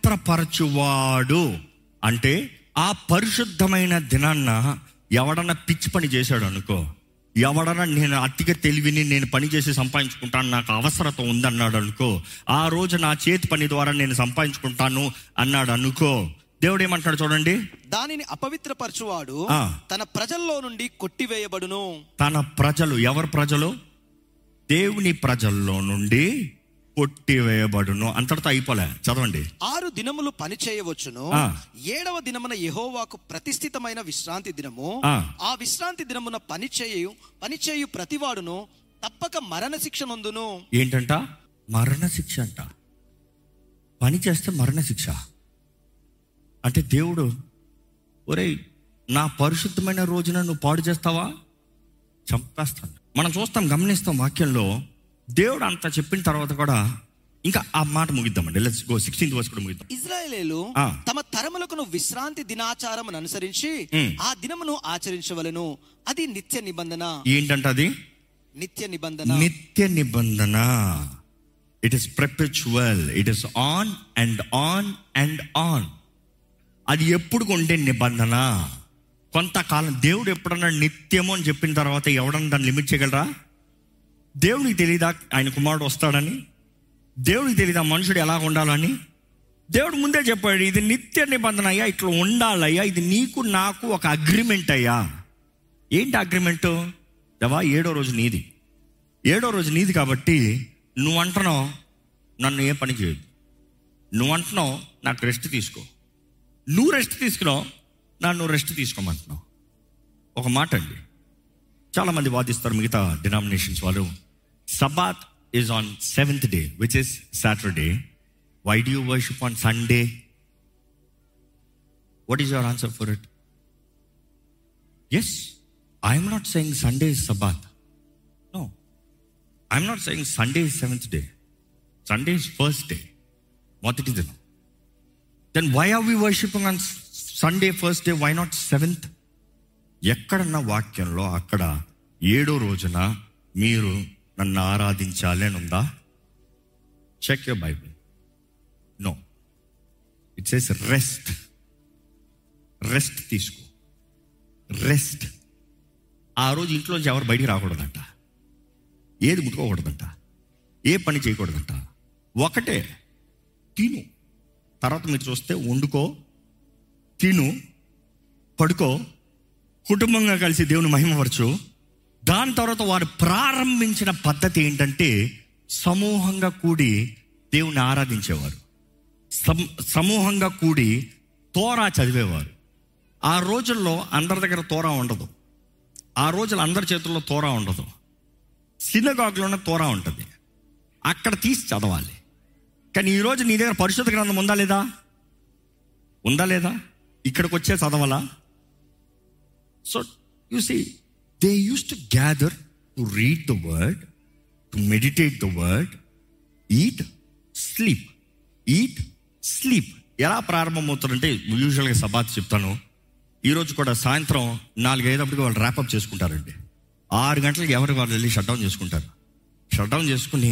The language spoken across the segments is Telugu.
అపవిత్రపరచువాడు అంటే ఆ పరిశుద్ధమైన దినాన్న ఎవడన్నా పిచ్చి పని చేశాడు అనుకో ఎవడన్నా నేను అతిగా తెలివిని నేను పని చేసి సంపాదించుకుంటాను నాకు అవసరత ఉందన్నాడు అనుకో ఆ రోజు నా చేతి పని ద్వారా నేను సంపాదించుకుంటాను అన్నాడు అనుకో దేవుడు ఏమంటాడు చూడండి దానిని అపవిత్రపరచువాడు ఆ. తన ప్రజల్లో నుండి కొట్టివేయబడును తన ప్రజలు ఎవరు ప్రజలు దేవుని ప్రజల్లో నుండి కొట్టివేయబడును అంతటితో అయిపోలే చదవండి ఆరు దినములు పని చేయవచ్చును ఆ. ఏడవ దినమున యెహోవాకు ప్రతిష్ఠితమైన విశ్రాంతి దినము ఆ. ఆ విశ్రాంతి దినమున పని చేయు పని చేయు ప్రతివాడును తప్పక మరణ శిక్ష నందును ఏంటంట మరణ శిక్ష అంట పని చేస్తే మరణ శిక్ష అంటే దేవుడు ఒరేయ్ నా పరిశుద్ధమైన రోజున నువ్వు పాడు చేస్తావా చంపేస్తాను మనం చూస్తాం గమనిస్తాం వాక్యంలో దేవుడు అంత చెప్పిన తర్వాత కూడా ఇంకా ఆ మాట ముగిద్దామండి లెట్స్ గో సిక్స్టీన్త్ వర్స్ కూడా ముగిద్దాం ఇజ్రాయేలీలు ఆ. తమ తరములకు విశ్రాంతి దినాచారం అనుసరించి ఉమ్. ఆ దినమును ఆచరించవలను అది నిత్య నిబంధన ఏంటంట అది నిత్య నిబంధన నిత్య నిబంధన it is perpetual it is on and on and on అది ఎప్పుడు ఉండే నిబంధన కొంతకాలం దేవుడు ఎప్పుడన్నా నిత్యము అని చెప్పిన తర్వాత ఎవడన్నా దాన్ని లిమిట్ చేయగలరా దేవుడికి తెలియదా ఆయన కుమారుడు వస్తాడని దేవుడికి తెలియదా మనుషుడు ఎలా ఉండాలని దేవుడు ముందే చెప్పాడు ఇది నిత్య నిబంధన అయ్యా ఇట్లా ఉండాలయ్యా ఇది నీకు నాకు ఒక అగ్రిమెంట్ అయ్యా ఏంటి అగ్రిమెంట్ దేవా ఏడో రోజు నీది ఏడో రోజు నీది కాబట్టి నువ్వు అంటున్నావు నన్ను ఏ పని చేయదు నువ్వు అంటున్నావు నాకు రెస్ట్ తీసుకో నువ్వు రెస్ట్ తీసుకున్నావు నన్ను రెస్ట్ తీసుకోమంటున్నావు ఒక మాట అండి చాలామంది వాదిస్తారు మిగతా డినామినేషన్స్ వాళ్ళు Sabbath is on seventh day which is Saturday why do worship on Sunday what is your answer for it yes I'm not saying Sunday is Sabbath no I'm not saying Sunday is seventh day Sunday is first day మొదటి దినం then why are we worshipping on Sunday first day why not seventh ఎక్కడన్నా వాక్యంలో అక్కడ ఏడో రోజున మీరు నన్ను ఆరాధించాలి అని ఉందా check you Bible no it says rest rest తీసుకో రెస్ట్ ఆ రోజు ఇంట్లోంచి ఎవరు బయటికి రాకూడదంట ఏది ముట్టుకోకూడదంట ఏ పని చేయకూడదంట ఒకటే తిను తర్వాత మీరు చూస్తే వండుకో తిను పడుకో కుటుంబంగా కలిసి దేవుని మహిమపరచు దాని తర్వాత వారు ప్రారంభించిన పద్ధతి ఏంటంటే సమూహంగా కూడి దేవుని ఆరాధించేవారు సమ్- సమూహంగా కూడి తోరా చదివేవారు ఆ రోజుల్లో అందరి దగ్గర తోరా ఉండదు ఆ రోజులు అందరి చేతుల్లో తోరా ఉండదు సినగాగ్లోనే తోరా ఉంటుంది అక్కడ తీసి చదవాలి కానీ ఈరోజు నీ దగ్గర పరిశుద్ధ గ్రంథం ఉందా లేదా ఉందా లేదా ఇక్కడికి వచ్చే చదవాలా so you see they used to gather to read the word to meditate the word eat sleep eat sleep ఎలా ప్రారంభమవుతారంటే యూజువల్గా సబాత్ చెప్తాను ఈరోజు కూడా సాయంత్రం నాలుగు అయ్యేటప్పటికి వాళ్ళు ర్యాపప్ చేసుకుంటారండి ఆరు గంటలకు ఎవరు వాళ్ళు వెళ్ళి షట్ డౌన్ చేసుకుంటారు షట్ డౌన్ చేసుకుని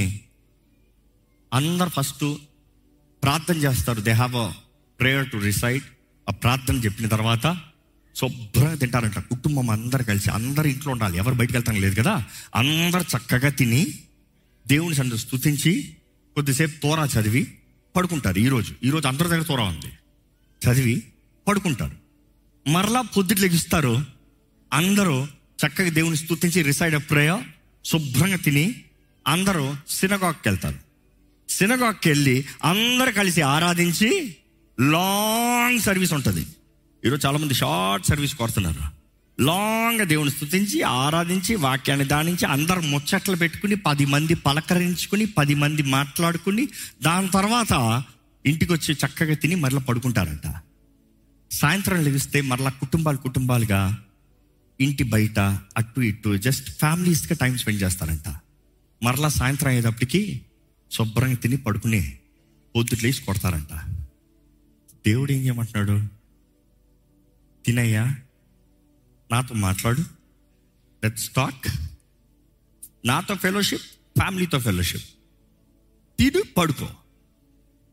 అందరు ఫస్ట్ ప్రార్థన చేస్తారు they have a prayer to recite ఆ ప్రార్థన చెప్పిన తర్వాత శుభ్రంగా తింటారంట కుటుంబం అందరు కలిసి అందరు ఇంట్లో ఉండాలి ఎవరు బయటకు వెళ్తాం లేదు కదా అందరు చక్కగా తిని దేవుని సందు స్తుతించి కొద్దిసేపు తోరా చదివి పడుకుంటారు ఈరోజు ఈరోజు అందరి దగ్గర తోరా ఉంది చదివి పడుకుంటారు మరలా పొద్దుట లెగిస్తారు అందరూ చక్కగా దేవుని స్తుతించి రిసైడ్ ప్రేయర్ శుభ్రంగా తిని అందరూ సినగాక్కి వెళ్తారు సినగాక్కి వెళ్ళి అందరు కలిసి ఆరాధించి లాంగ్ సర్వీస్ ఉంటుంది ఈరోజు చాలామంది షార్ట్ సర్వీస్ కోరుతున్నారు లాంగ్ దేవుని స్తుతించి ఆరాధించి వాక్యాన్ని దానించి అందరు ముచ్చట్లు పెట్టుకుని పది మంది పలకరించుకుని పది మంది మాట్లాడుకుని దాని తర్వాత ఇంటికి వచ్చి చక్కగా తిని మరలా పడుకుంటారంట సాయంత్రం లెగిస్తే మరలా కుటుంబాలు కుటుంబాలుగా ఇంటి బయట అటు ఇటు జస్ట్ ఫ్యామిలీస్గా టైం స్పెండ్ చేస్తారంట మరలా సాయంత్రం అయ్యేటప్పటికి శుభ్రంగా తిని పడుకుని పొద్దుట్లు వేసి కొడతారంట దేవుడు ఏం చేయమంటున్నాడు తినయ్యా నాతో మాట్లాడు లెట్స్ టాక్ నాతో ఫెలోషిప్ ఫ్యామిలీతో ఫెలోషిప్ తిను పడుకో